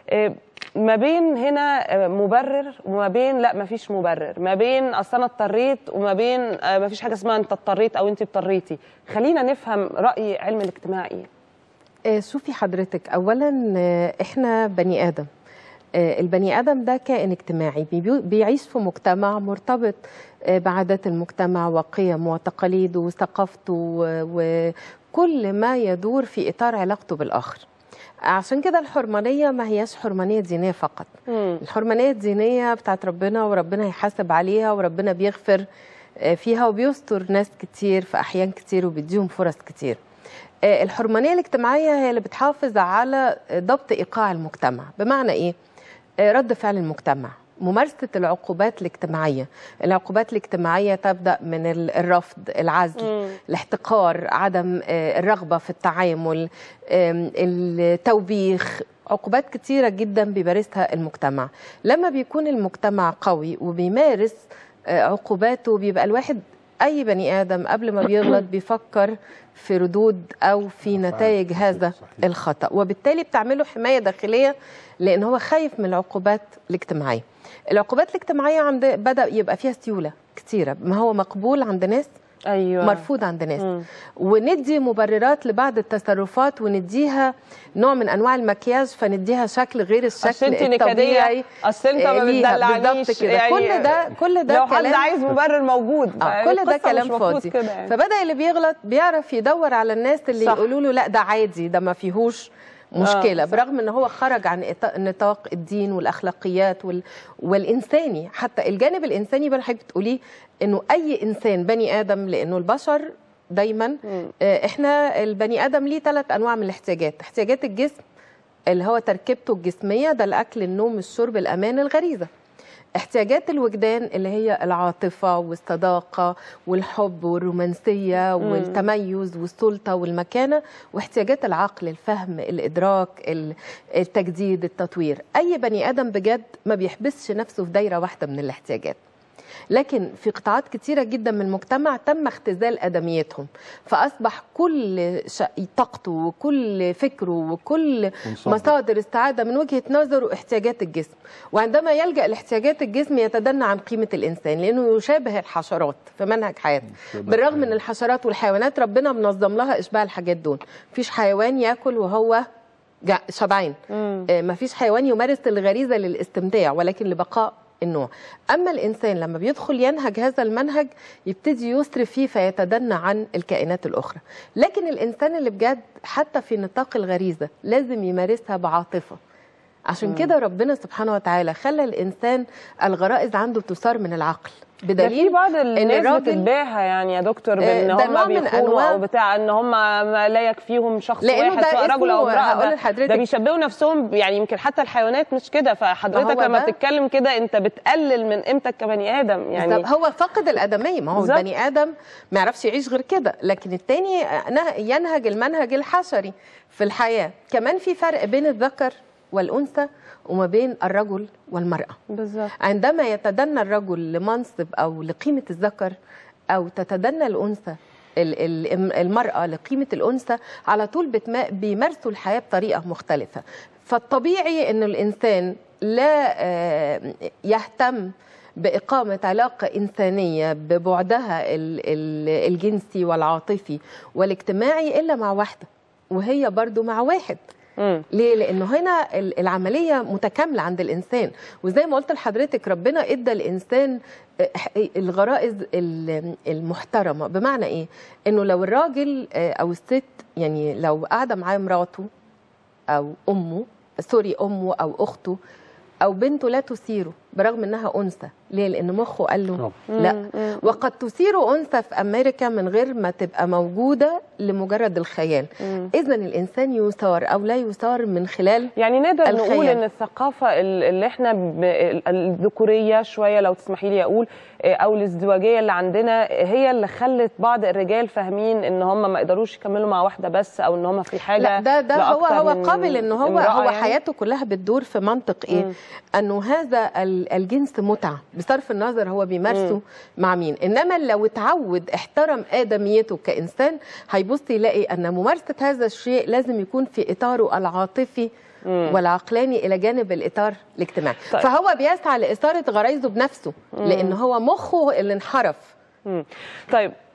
آه، ما بين هنا آه، مبرر وما بين لا ما فيش مبرر ما بين اصل انا اضطريت وما بين آه، ما فيش حاجه اسمها انت اضطريت او انت اضطريتي خلينا نفهم راي علم الاجتماع ايه آه، شوفي حضرتك اولا آه، احنا بني ادم آه، البني ادم ده كائن اجتماعي بيبيو- بيعيش في مجتمع مرتبط آه، بعادات المجتمع وقيمه وتقاليده وثقافته و- وكل ما يدور في اطار علاقته بالاخر عشان كده الحرمانيه ما هياش حرمانيه دينيه فقط مم. الحرمانيه الدينيه بتاعت ربنا وربنا هيحاسب عليها وربنا بيغفر آه، فيها وبيستر ناس كتير في احيان كتير وبيديهم فرص كتير آه، الحرمانيه الاجتماعيه هي اللي بتحافظ على ضبط ايقاع المجتمع بمعنى ايه آه، رد فعل المجتمع ممارسه العقوبات الاجتماعيه العقوبات الاجتماعيه تبدا من ال- الرفض العزل مم. الاحتقار عدم آه، الرغبه في التعامل آم، التوبيخ عقوبات كتيرة جدا بيمارسها المجتمع لما بيكون المجتمع قوي وبيمارس آه، عقوباته بيبقى الواحد أي بني آدم قبل ما بيغلط بيفكر في ردود أو في نتائج هذا الخطأ وبالتالي بتعمله حماية داخلية لأن هو خايف من العقوبات الاجتماعية العقوبات الاجتماعية عند بدأ يبقى فيها سيولة كتيرة ما هو مقبول عند ناس ايوه مرفوض عند ناس مم. وندي مبررات لبعض التصرفات ونديها نوع من انواع المكياج فنديها شكل غير اصل الشكل انت الطبيعي نكديه اصل انت ما آه، ليها. بتدلعنيش بالظبط كده كل ده كل ده لو حد كلام عايز مبرر موجود آه كل ده القصة مش كلام مفروض فاضي كده يعني. فبدا اللي بيغلط بيعرف يدور على الناس اللي صح. يقولوا له لا ده عادي ده ما فيهوش مشكله آه، آه برغم ان هو خرج عن إط- نطاق الدين والاخلاقيات وال... والانساني حتى الجانب الانساني بقى حضرتك بتقوليه انه اي انسان بني ادم لانه البشر دايما مم. آه، احنا البني ادم ليه ثلاث انواع من الاحتياجات احتياجات الجسم اللي هو تركيبته الجسميه ده الاكل النوم الشرب الامان الغريزه احتياجات الوجدان اللي هي العاطفه والصداقه والحب والرومانسيه والتميز والسلطه والمكانه واحتياجات العقل الفهم الادراك ال- التجديد التطوير اي بني ادم بجد ما بيحبسش نفسه في دايره واحده من الاحتياجات لكن في قطاعات كتيرة جدا من المجتمع تم اختزال أدميتهم فأصبح كل ش- طاقته وكل فكره وكل منصب. مصادر السعادة من وجهة نظره احتياجات الجسم وعندما يلجأ لاحتياجات الجسم يتدنى عن قيمة الإنسان لأنه يشابه الحشرات في منهج حياته يشابه بالرغم من الحيوان. الحشرات والحيوانات ربنا منظم لها إشباع الحاجات دول مفيش حيوان ياكل وهو جع- شبعان مم. آه، مفيش حيوان يمارس الغريزه للاستمتاع ولكن لبقاء النوع اما الانسان لما بيدخل ينهج هذا المنهج يبتدي يسرف فيه فيتدنى عن الكائنات الاخرى لكن الانسان اللي بجد حتى في نطاق الغريزه لازم يمارسها بعاطفه عشان كده ربنا سبحانه وتعالى خلى الانسان الغرائز عنده تثار من العقل ده في بدليل بعض الناس الراجل- بتتباهى يعني يا دكتور آه، بان ده هم نوع من بيخونوا أنواع- او بتاع ان هم ما لا يكفيهم شخص لأنه واحد ده سواء رجل او اسمه- امراه هقول ده- لحضرتك- ده بيشبهوا نفسهم يعني يمكن حتى الحيوانات مش كده فحضرتك ما هو لما ده- بتتكلم كده انت بتقلل من قيمتك كبني ادم يعني بالظبط. هو فاقد الادميه ما هو بالظبط. البني ادم ما يعرفش يعيش غير كده لكن التاني نه- ينهج المنهج الحشري في الحياه كمان في فرق بين الذكر والانثى وما بين الرجل والمراه بالظبط عندما يتدنى الرجل لمنصب او لقيمه الذكر او تتدنى الانثى ال- ال- المرأة لقيمة الأنثى على طول بتما- بيمارسوا الحياة بطريقة مختلفة فالطبيعي أن الإنسان لا آه، يهتم بإقامة علاقة إنسانية ببعدها ال- ال- الجنسي والعاطفي والاجتماعي إلا مع واحدة وهي برضو مع واحد مم. ليه؟ لأنه هنا ال- العملية متكاملة عند الإنسان وزي ما قلت لحضرتك ربنا إدى الإنسان آه، الغرائز ال- المحترمة بمعنى إيه؟ إنه لو الراجل آه، أو الست يعني لو قاعدة معاه مراته أو أمه سوري أمه أو أخته أو بنته لا تثيره برغم إنها أنثى ليه؟ لأن مخه قال له طبعا. لا مم. مم. وقد تثير أنثى في أمريكا من غير ما تبقى موجودة لمجرد الخيال مم. إذا الإنسان يثار أو لا يثار من خلال يعني نقدر نقول الخيال. ان الثقافه ال- اللي احنا ب- ال- الذكوريه شويه لو تسمحي لي اقول آه، او الازدواجيه اللي عندنا هي اللي خلت بعض الرجال فاهمين ان هم ما يقدروش يكملوا مع واحده بس او ان هم في حاجه لا ده ده هو لأكتر هو من قابل ان هو امرأة هو يعني. حياته كلها بتدور في منطق ايه؟ مم. انه هذا ال- الجنس متعه بصرف النظر هو بيمارسه مم. مع مين؟ انما لو اتعود احترم ادميته كانسان هيبص يلاقي ان ممارسه هذا الشيء لازم يكون في اطاره العاطفي والعقلاني الى جانب الاطار الاجتماعي طيب. فهو بيسعى لاثاره غرايزه بنفسه لان هو مخه اللي انحرف مم. طيب